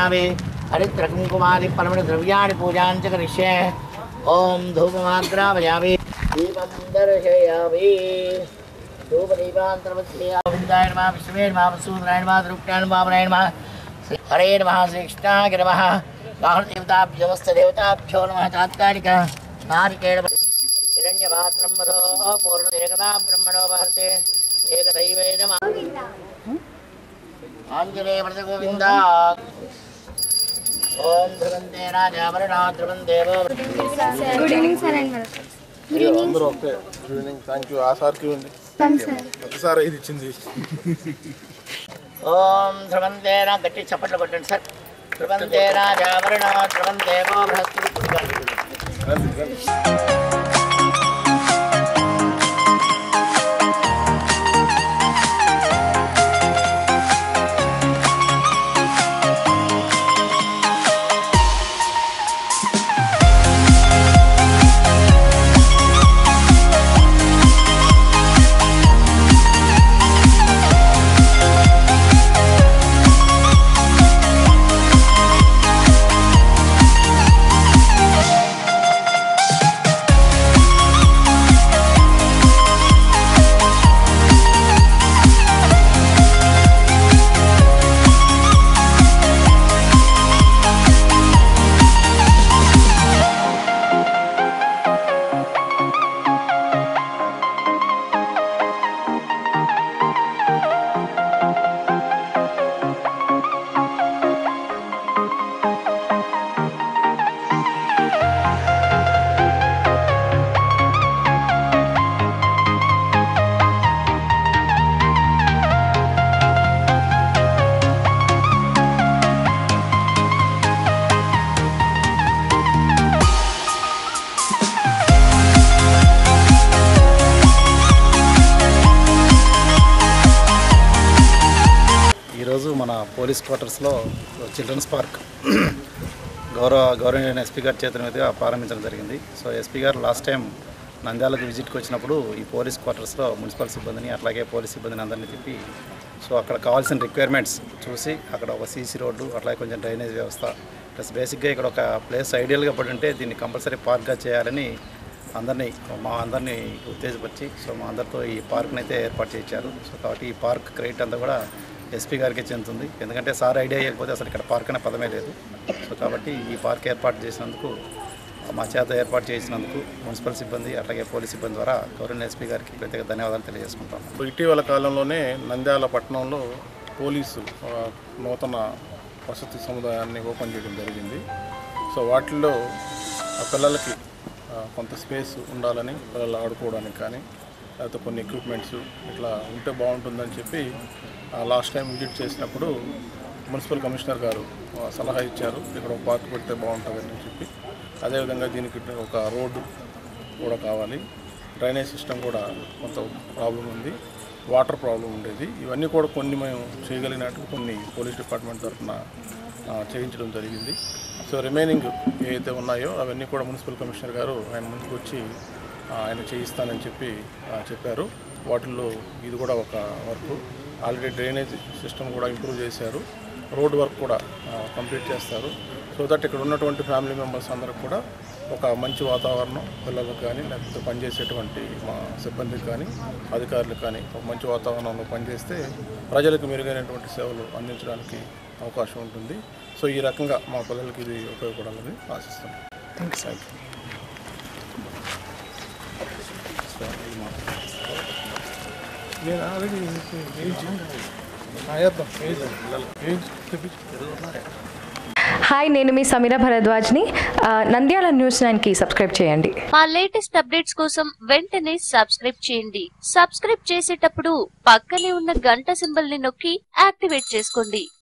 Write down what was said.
సమర్పయామి హరిద్ర కుంకుమాది పరమణ ద్రవ్యాన్ని పూజాంచ కరిష్యే ఓం ధూపమాగ్రామయామి దీపం దర్శయామి ధూపదీపాంతర్వత్యాయ నమ విష్ణువే నమ వసూద్రాయ నమ ద్రుప్యాయ నమ వామనాయ నమ శ్రీ హరే నమ శ్రీకృష్ణాయ నమ బాహుదేవతాభ్యోస్త దేవతాభ్యో నమ తాత్కాలిక నారికేణ హిరణ్యపాత్రం మధో పూర్ణ ఏకదా బ్రహ్మణో భారతే ఏకదైవే నమ ఆంజనేయ వ్రత గోవింద ఓం ధ్రువంతే రాజావరణా ధ్రువం దేవో good evening sir and madam అందరూ okay good evening thank you ఆ సార్కి ఇవ్వండి ఒకసారి ఇది ఇచ్చింది ఓం ధ్రువంతే రా గట్టి చప్పట్లు కొట్టండి సార్ ధ్రువంతే రాజావరణా ధ్రువం దేవో బృహస్పతి ఈరోజు మన పోలీస్ క్వార్టర్స్లో చిల్డ్రన్స్ పార్క్ గౌరవ గౌరవనీయ ఎస్పీ గారి చేతుల మీదుగా ప్రారంభించడం జరిగింది సో ఎస్పీ గారు లాస్ట్ టైం నంద్యాలకు విజిట్కి వచ్చినప్పుడు ఈ పోలీస్ క్వార్టర్స్లో మున్సిపల్ సిబ్బందిని అట్లాగే పోలీస్ సిబ్బందిని అందరినీ తిప్పి సో అక్కడ కావాల్సిన రిక్వైర్మెంట్స్ చూసి అక్కడ ఒక సీసీ రోడ్డు అట్లాగే కొంచెం డ్రైనేజ్ వ్యవస్థ ప్లస్ బేసిక్గా ఇక్కడ ఒక ప్లేస్ ఐడియల్గా పడి ఉంటే దీన్ని కంపల్సరీ పార్క్గా చేయాలని అందరినీ మా అందరినీ ఉత్తేజపరిచి సో మా అందరితో ఈ పార్క్ని అయితే ఏర్పాటు చేయించారు సో కాబట్టి ఈ పార్క్ క్రెడిట్ అంతా కూడా ఎస్పీ గారికి చెందుతుంది ఎందుకంటే సార్ ఐడియా ఇవ్వకపోతే అసలు ఇక్కడ పార్క్ అనే పదమే లేదు సో కాబట్టి ఈ పార్క్ ఏర్పాటు చేసినందుకు మా చేత ఏర్పాటు చేసినందుకు మున్సిపల్ సిబ్బంది అట్లాగే పోలీస్ సిబ్బంది ద్వారా గవర్నర్ ఎస్పీ గారికి ప్రత్యేక ధన్యవాదాలు తెలియజేసుకుంటాం ఇటీవల కాలంలోనే నంద్యాల పట్టణంలో పోలీసు ఆ, నూతన వసతి సముదాయాన్ని ఓపెన్ చేయడం జరిగింది సో వాటిల్లో ఆ పిల్లలకి ఆ, కొంత స్పేస్ ఉండాలని పిల్లలు ఆడుకోవడానికి కానీ లేకపోతే కొన్ని ఎక్విప్మెంట్స్ ఇట్లా ఉంటే బాగుంటుందని చెప్పి లాస్ట్ టైం విజిట్ చేసినప్పుడు మున్సిపల్ కమిషనర్ గారు ఆ, సలహా ఇచ్చారు ఇక్కడ ఒక పార్క్ పెడితే బాగుంటుందని చెప్పి అదేవిధంగా దీనికి ఒక రోడ్డు కూడా కావాలి డ్రైనేజ్ సిస్టమ్ కూడా కొంత ప్రాబ్లం ఉంది వాటర్ ప్రాబ్లం ఉండేది ఇవన్నీ కూడా కొన్ని మేము చేయగలిగినట్టు కొన్ని పోలీస్ డిపార్ట్మెంట్ తరఫున ఆ, చేయించడం జరిగింది సో రిమైనింగ్ ఏవైతే ఉన్నాయో అవన్నీ కూడా మున్సిపల్ కమిషనర్ గారు ఆయన ముందుకు వచ్చి ఆ, ఆయన చేయిస్తానని చెప్పి ఆ, చెప్పారు వాటిల్లో ఇది కూడా ఒక వర్క్ ఆల్రెడీ డ్రైనేజ్ సిస్టమ్ కూడా ఇంప్రూవ్ చేశారు రోడ్ వర్క్ కూడా కంప్లీట్ చేస్తారు సో దట్ ఇక్కడ ఉన్నటువంటి ఫ్యామిలీ మెంబర్స్ అందరికి కూడా ఒక మంచి వాతావరణం పిల్లలకు కానీ లేకపోతే పనిచేసేటువంటి మా సిబ్బందికి కానీ అధికారులకు కానీ ఒక మంచి వాతావరణంలో పనిచేస్తే ప్రజలకు మెరుగైనటువంటి సేవలు అందించడానికి అవకాశం ఉంటుంది సో ఈ రకంగా మా పిల్లలకి ఇది ఉపయోగపడాలని ఆశిస్తున్నాం థ్యాంక్ యూ నేను ఆల్రెడీ ఏజ్ వేద్దాం ఏజ్ ఏజ్ హాయ్ నేను మీ సమీర భరద్వాజ్ని ఆ, నంద్యాల న్యూస్ నైన్కి సబ్స్క్రైబ్ చేయండి మా లేటెస్ట్ అప్డేట్స్ కోసం వెంటనే సబ్స్క్రైబ్ చేయండి సబ్స్క్రైబ్ చేసేటప్పుడు పక్కనే ఉన్న గంట సింబల్ ని నొక్కి యాక్టివేట్ చేసుకోండి